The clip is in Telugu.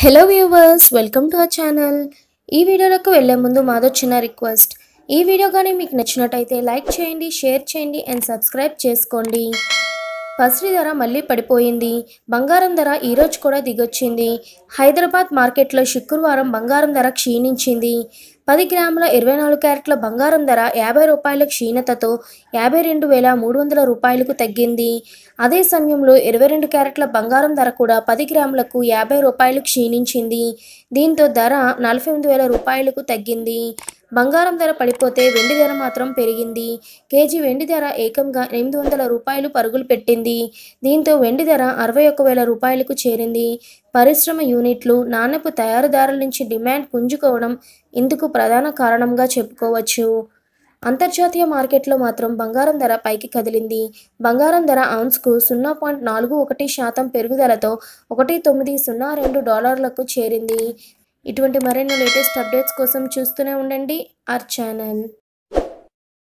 hello viewers welcome to our channel ఈ వీడియోలోకి వెళ్ళే ముందు మాదో చిన్న రిక్వెస్ట్ ఈ వీడియో కానీ మీకు నచ్చినట్టయితే లైక్ చేయండి షేర్ చేయండి అండ్ సబ్స్క్రైబ్ చేసుకోండి పసిరి ధర మళ్ళీ పడిపోయింది బంగారం ధర ఈరోజు కూడా దిగొచ్చింది హైదరాబాద్ మార్కెట్లో శుక్రవారం బంగారం ధర క్షీణించింది పది గ్రాముల ఇరవై నాలుగు క్యారెట్ల బంగారం ధర యాభై రూపాయల క్షీణతతో యాభై రెండు వేల మూడు వందల రూపాయలకు తగ్గింది అదే సమయంలో ఇరవై రెండు క్యారెట్ల బంగారం ధర కూడా పది గ్రాములకు యాభై రూపాయలు క్షీణించింది దీంతో ధర నలభై ఎనిమిది వేల రూపాయలకు తగ్గింది బంగారం ధర పడిపోతే వెండి ధర మాత్రం పెరిగింది కేజీ వెండి ధర ఏకంగా ఎనిమిది వందల రూపాయలు పరుగులు పెట్టింది దీంతో వెండి ధర అరవై ఒక్క వేల రూపాయలకు చేరింది పరిశ్రమ యూనిట్లు నాణ్యపు తయారీదారుల నుంచి డిమాండ్ పుంజుకోవడం ఇందుకు ప్రధాన కారణంగా చెప్పుకోవచ్చు అంతర్జాతీయ మార్కెట్లో మాత్రం బంగారం ధర పైకి కదిలింది బంగారం ధర ఔన్స్కు సున్నా పాయింట్ నాలుగు ఒకటి శాతం పెరుగుదలతో ఒకటి తొమ్మిది సున్నా రెండు డాలర్లకు చేరింది ఇటువంటి మరిన్ని లేటెస్ట్ అప్డేట్స్ కోసం చూస్తూనే ఉండండి ఆర్ ఛానల్